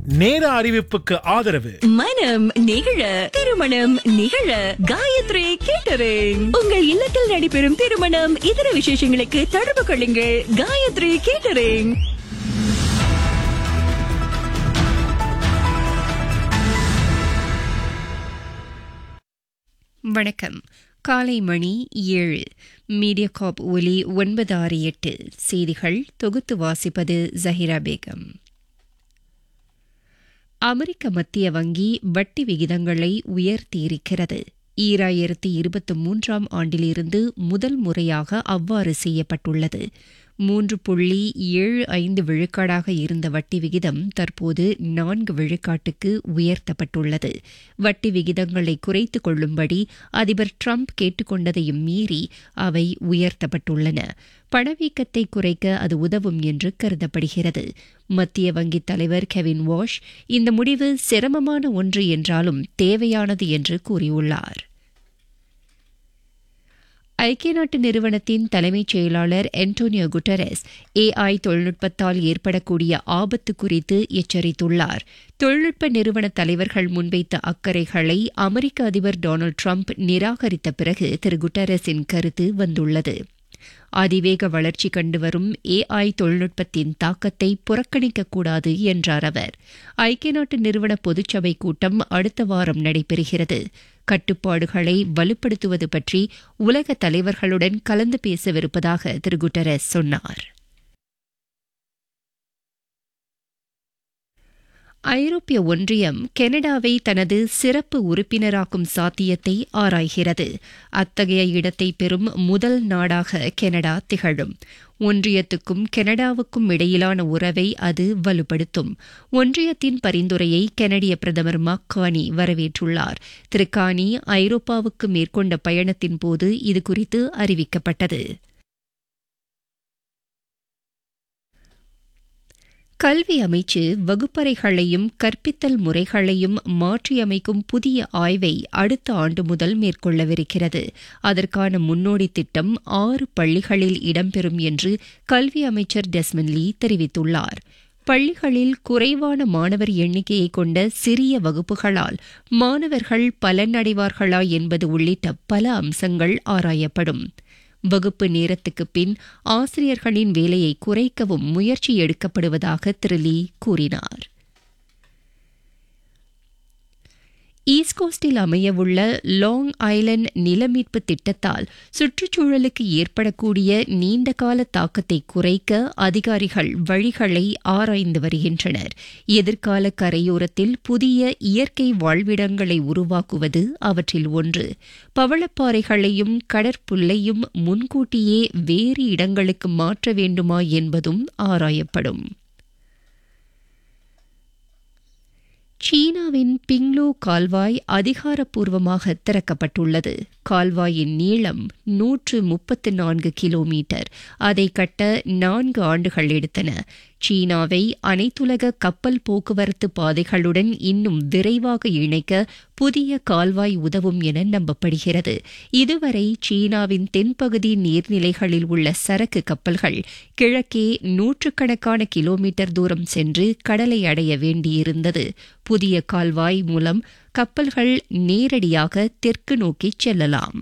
நேர அறிவிப்புக்கு ஆதரவு மனம் நிகழ திருமணம் நிகழ காயத்ரி கேட்டரிங் உங்கள் இல்லத்தில் நடைபெறும் திருமணம் இதர விசேஷங்களுக்கு தொடர்பு கொள்ளுங்கள் காயத்ரி கேட்டரிங் வணக்கம் காலை மணி ஏழு மீடியாகாப் ஒலி ஒன்பது ஆறு எட்டு செய்திகள் தொகுத்து வாசிப்பது ஜஹிரா பேகம் அமெரிக்க மத்திய வங்கி வட்டி விகிதங்களை உயர்த்தியிருக்கிறது ஈராயிரத்தி இருபத்தி மூன்றாம் ஆண்டிலிருந்து முதல் முறையாக அவ்வாறு செய்யப்பட்டுள்ளது மூன்று புள்ளி ஏழு ஐந்து விழுக்காடாக இருந்த வட்டி விகிதம் தற்போது நான்கு விழுக்காட்டுக்கு உயர்த்தப்பட்டுள்ளது வட்டி விகிதங்களை குறைத்துக் கொள்ளும்படி அதிபர் ட்ரம்ப் கேட்டுக்கொண்டதையும் மீறி அவை உயர்த்தப்பட்டுள்ளன பணவீக்கத்தை குறைக்க அது உதவும் என்று கருதப்படுகிறது மத்திய வங்கி தலைவர் கெவின் வாஷ் இந்த முடிவு சிரமமான ஒன்று என்றாலும் தேவையானது என்று கூறியுள்ளார் ஐக்கிய நாட்டு நிறுவனத்தின் தலைமைச் செயலாளர் அன்டோனியோ குட்டரஸ் ஏஐ தொழில்நுட்பத்தால் ஏற்படக்கூடிய ஆபத்து குறித்து எச்சரித்துள்ளார் தொழில்நுட்ப நிறுவன தலைவர்கள் முன்வைத்த அக்கறைகளை அமெரிக்க அதிபர் டொனால்டு ட்ரம்ப் நிராகரித்த பிறகு திரு குட்டரஸின் கருத்து வந்துள்ளது அதிவேக வளர்ச்சி கண்டு வரும் ஏஐ தொழில்நுட்பத்தின் தாக்கத்தை புறக்கணிக்கக்கூடாது என்றார் அவர் ஐக்கிய நாட்டு நிறுவன பொதுச்சபை கூட்டம் அடுத்த வாரம் நடைபெறுகிறது கட்டுப்பாடுகளை வலுப்படுத்துவது பற்றி உலக தலைவர்களுடன் கலந்து பேசவிருப்பதாக திரு குட்டரஸ் சொன்னார் ஐரோப்பிய ஒன்றியம் கனடாவை தனது சிறப்பு உறுப்பினராக்கும் சாத்தியத்தை ஆராய்கிறது அத்தகைய இடத்தை பெறும் முதல் நாடாக கனடா திகழும் ஒன்றியத்துக்கும் கனடாவுக்கும் இடையிலான உறவை அது வலுப்படுத்தும் ஒன்றியத்தின் பரிந்துரையை கனடிய பிரதமர் மக்கானி வரவேற்றுள்ளார் திரு கானி ஐரோப்பாவுக்கு மேற்கொண்ட பயணத்தின் போது இதுகுறித்து அறிவிக்கப்பட்டது கல்வி அமைச்சு வகுப்பறைகளையும் கற்பித்தல் முறைகளையும் மாற்றியமைக்கும் புதிய ஆய்வை அடுத்த ஆண்டு முதல் மேற்கொள்ளவிருக்கிறது அதற்கான முன்னோடி திட்டம் ஆறு பள்ளிகளில் இடம்பெறும் என்று கல்வி அமைச்சர் டெஸ்மன் லீ தெரிவித்துள்ளார் பள்ளிகளில் குறைவான மாணவர் எண்ணிக்கையை கொண்ட சிறிய வகுப்புகளால் மாணவர்கள் பலனடைவார்களா என்பது உள்ளிட்ட பல அம்சங்கள் ஆராயப்படும் வகுப்பு நேரத்துக்கு பின் ஆசிரியர்களின் வேலையை குறைக்கவும் முயற்சி எடுக்கப்படுவதாக திரு லீ கூறினார் ஈஸ்ட் கோஸ்டில் அமையவுள்ள லாங் ஐலண்ட் நிலமீட்பு திட்டத்தால் சுற்றுச்சூழலுக்கு ஏற்படக்கூடிய நீண்டகால தாக்கத்தை குறைக்க அதிகாரிகள் வழிகளை ஆராய்ந்து வருகின்றனர் எதிர்கால கரையோரத்தில் புதிய இயற்கை வாழ்விடங்களை உருவாக்குவது அவற்றில் ஒன்று பவளப்பாறைகளையும் கடற்புல்லையும் முன்கூட்டியே வேறு இடங்களுக்கு மாற்ற வேண்டுமா என்பதும் ஆராயப்படும் சீனாவின் பிங்லோ கால்வாய் அதிகாரப்பூர்வமாக திறக்கப்பட்டுள்ளது கால்வாயின் நீளம் நூற்று முப்பத்து நான்கு கிலோமீட்டர் அதை கட்ட நான்கு ஆண்டுகள் எடுத்தன சீனாவை அனைத்துலக கப்பல் போக்குவரத்து பாதைகளுடன் இன்னும் விரைவாக இணைக்க புதிய கால்வாய் உதவும் என நம்பப்படுகிறது இதுவரை சீனாவின் தென்பகுதி நீர்நிலைகளில் உள்ள சரக்கு கப்பல்கள் கிழக்கே நூற்றுக்கணக்கான கிலோமீட்டர் தூரம் சென்று கடலை அடைய வேண்டியிருந்தது புதிய கால்வாய் மூலம் கப்பல்கள் நேரடியாக தெற்கு நோக்கி செல்லலாம்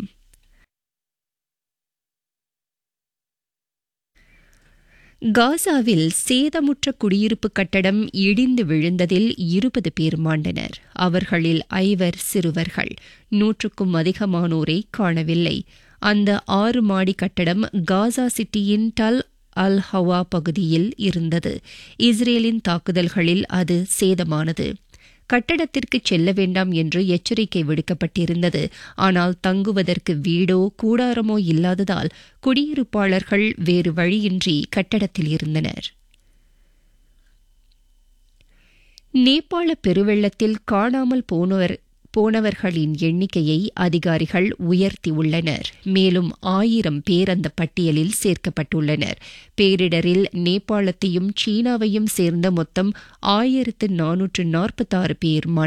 காசாவில் சேதமுற்ற குடியிருப்பு கட்டடம் இடிந்து விழுந்ததில் இருபது பேர் மாண்டனர் அவர்களில் ஐவர் சிறுவர்கள் நூற்றுக்கும் அதிகமானோரை காணவில்லை அந்த ஆறு மாடி கட்டடம் காசா சிட்டியின் டல் அல் ஹவா பகுதியில் இருந்தது இஸ்ரேலின் தாக்குதல்களில் அது சேதமானது கட்டடத்திற்கு செல்ல வேண்டாம் என்று எச்சரிக்கை விடுக்கப்பட்டிருந்தது ஆனால் தங்குவதற்கு வீடோ கூடாரமோ இல்லாததால் குடியிருப்பாளர்கள் வேறு வழியின்றி கட்டடத்தில் இருந்தனர் நேபாள பெருவெள்ளத்தில் காணாமல் போனவர் போனவர்களின் எண்ணிக்கையை அதிகாரிகள் உயர்த்தியுள்ளனர் மேலும் ஆயிரம் பேர் அந்த பட்டியலில் சேர்க்கப்பட்டுள்ளனர் பேரிடரில் நேபாளத்தையும் சீனாவையும் சேர்ந்த மொத்தம் ஆயிரத்து நானூற்று நாற்பத்தாறு பேர்